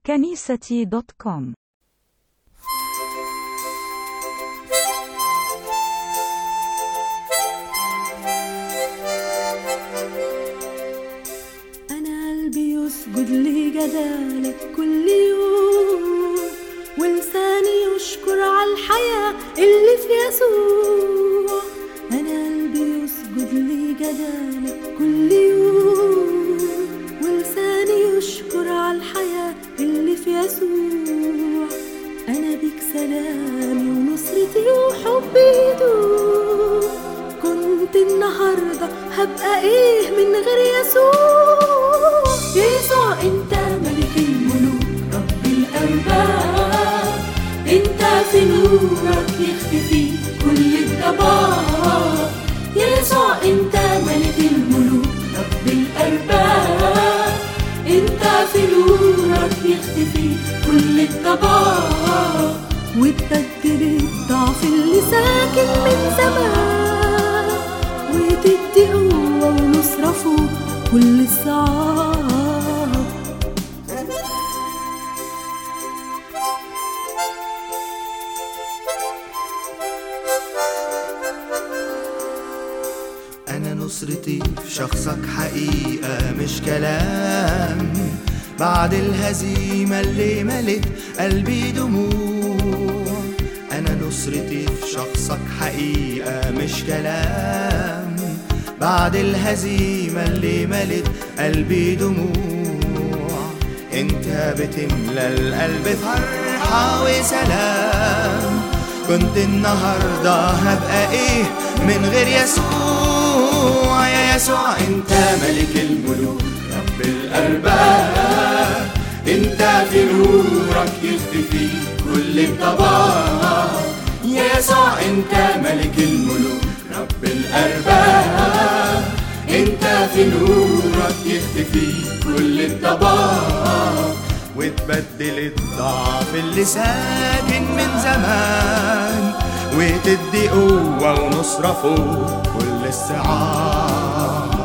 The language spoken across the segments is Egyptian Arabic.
كنيستي دوت كوم أنا قلبي يسجد لجلالك كل يوم ولساني يشكر على الحياة اللي في يسوع أنا قلبي يسجد لجلالك كل يوم ولساني يشكر على الحياة اللي في يسوع أنا بيك سلامي ونصرتي وحبي يدوم كنت النهاردة هبقى ايه من غير يسوع يسوع انت ملك الملوك رب الأرباب انت في نورك يختفي كل الضباب يسوع انت ملك الملوك رب الأرباب انت في نورك يختفي كل الضباب وتبدل الضعف اللي ساكن من زمان وتدي قوة ونصرة فوق كل الصعاب أنا نصرتي في شخصك حقيقة مش كلام بعد الهزيمة اللي ملت قلبي دموع أنا نصرتي في شخصك حقيقة مش كلام بعد الهزيمة اللي ملت قلبي دموع انت بتملى القلب فرحة وسلام كنت النهاردة هبقى ايه من غير يسوع يا يسوع انت ملك الملوك رب الأرباب انت في نورك يختفي كل الضباب يا يسوع انت ملك الملوك رب الأرباب انت في نورك يختفي كل الضباب وتبدل الضعف اللي ساكن من زمان وتدي قوة ونصرة فوق كل الصعاب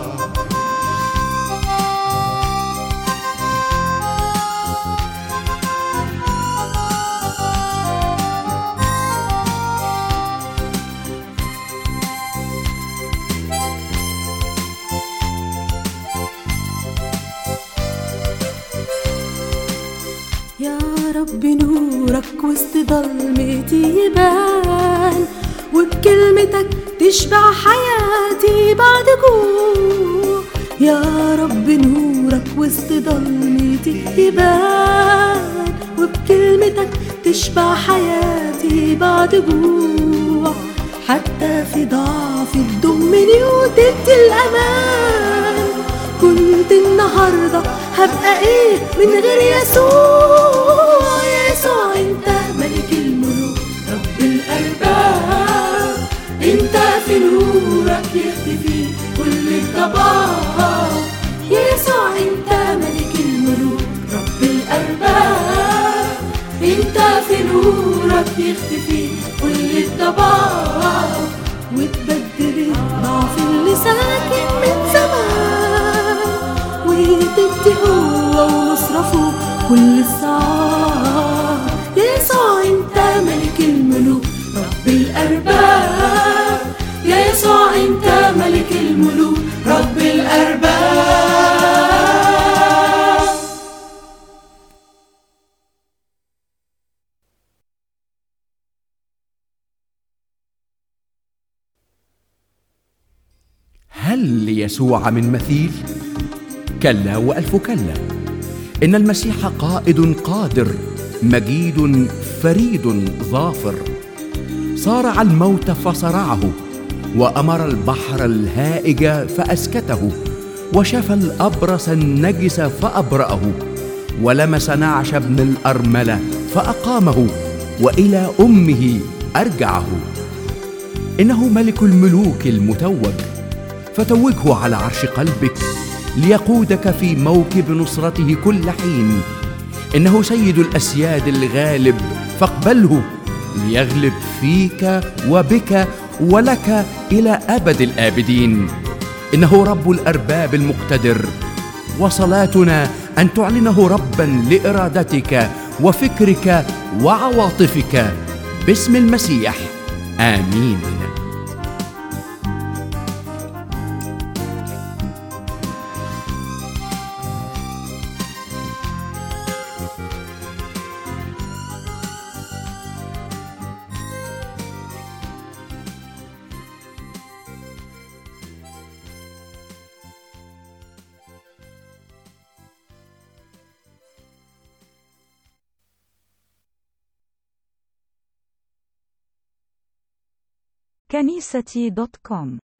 يا رب نورك وسط ضلمتي يبان وبكلمتك تشبع حياتي بعد جوع يا رب نورك وسط ضلمتي يبان وبكلمتك تشبع حياتي بعد جوع حتى في ضعفي تضمني وتدي الأمان كنت النهاردة هبقى ايه من غير يسوع يا يسوع انت ملك الملوك رب الأرباب انت في نورك يختفي كل الضباب يا يسوع انت ملك الملوك رب الأرباب انت في نورك يختفي كل الضباب وتبدل الضعف اللي ساكن من زمان وتدي قوة ونصرة فوق كل الصعاب يا يسوع انت ملك الملوك رب الأرباب يا يسوع انت ملك الملوك رب الأرباب هل ليسوع من مثيل كلا والف كلا ان المسيح قائد قادر مجيد فريد ظافر صارع الموت فصرعه وامر البحر الهائج فاسكته وشفى الابرص النجس فابراه ولمس نعش ابن الارمله فاقامه والى امه ارجعه انه ملك الملوك المتوج فتوجه على عرش قلبك ليقودك في موكب نصرته كل حين انه سيد الاسياد الغالب فاقبله ليغلب فيك وبك ولك الى ابد الابدين انه رب الارباب المقتدر وصلاتنا ان تعلنه ربا لارادتك وفكرك وعواطفك باسم المسيح امين كنيستي دوت كوم